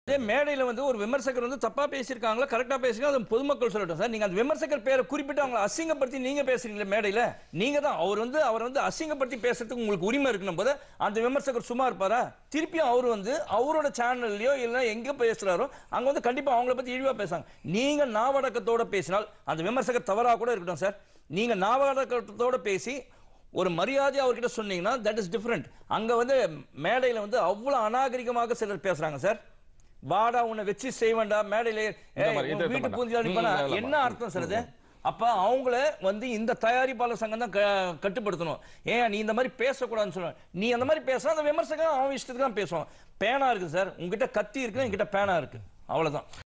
அதே மேடையில வந்து ஒரு விமர்சகர் வந்து தப்பா பேசியிருக்காங்களா கரெக்டா பேசிருக்காங்க அது பொதுமக்கள் சொல்லட்டும் சார் நீங்க அந்த விமர்சகர் பேரை குறிப்பிட்டு அவங்களை அசிங்கப்படுத்தி நீங்க பேசுறீங்களே மேடையில நீங்க தான் அவர் வந்து அவர் வந்து அசிங்கப்படுத்தி பேசுறதுக்கு உங்களுக்கு உரிமை இருக்கணும் போது அந்த விமர்சகர் சும்மா இருப்பாரா திருப்பியும் அவர் வந்து அவரோட சேனல்லையோ இல்ல எங்க பேசுறாரோ அங்க வந்து கண்டிப்பா அவங்கள பத்தி இழிவா பேசுறாங்க நீங்க நாவடக்கத்தோட பேசினால் அந்த விமர்சகர் தவறா கூட இருக்கட்டும் சார் நீங்க நாவடக்கத்தோட பேசி ஒரு மரியாதை அவர்கிட்ட சொன்னீங்கன்னா தட் இஸ் டிஃபரெண்ட் அங்க வந்து மேடையில வந்து அவ்வளவு அநாகரிகமாக சிலர் பேசுறாங்க சார் வாடா உன்னை வச்சு செய்வேண்டா மேடையில இந்த மாதிரி, இது வீட்டு பண்ண. பூஞ்சி அடிப்பானா ம், இல்ல, என்ன அர்த்தம் சார் இது அப்ப அவங்கள வந்து இந்த தயாரிப்பாளர் சங்கம் தான் க- கட்டுப்படுத்தணும் ஏன் நீ இந்த மாதிரி பேசக்கூடாதுன்னு சொல்லுவேன் நீ அந்த மாதிரி பேசுனா அந்த விமர்சகம் அவன் இஷ்டத்துக்கு தான் பேசுவான் பேனா இருக்கு சார் உங்ககிட்ட கத்தி இருக்கு என்கிட்ட பேனா இருக்கு அவ்வளவுதான்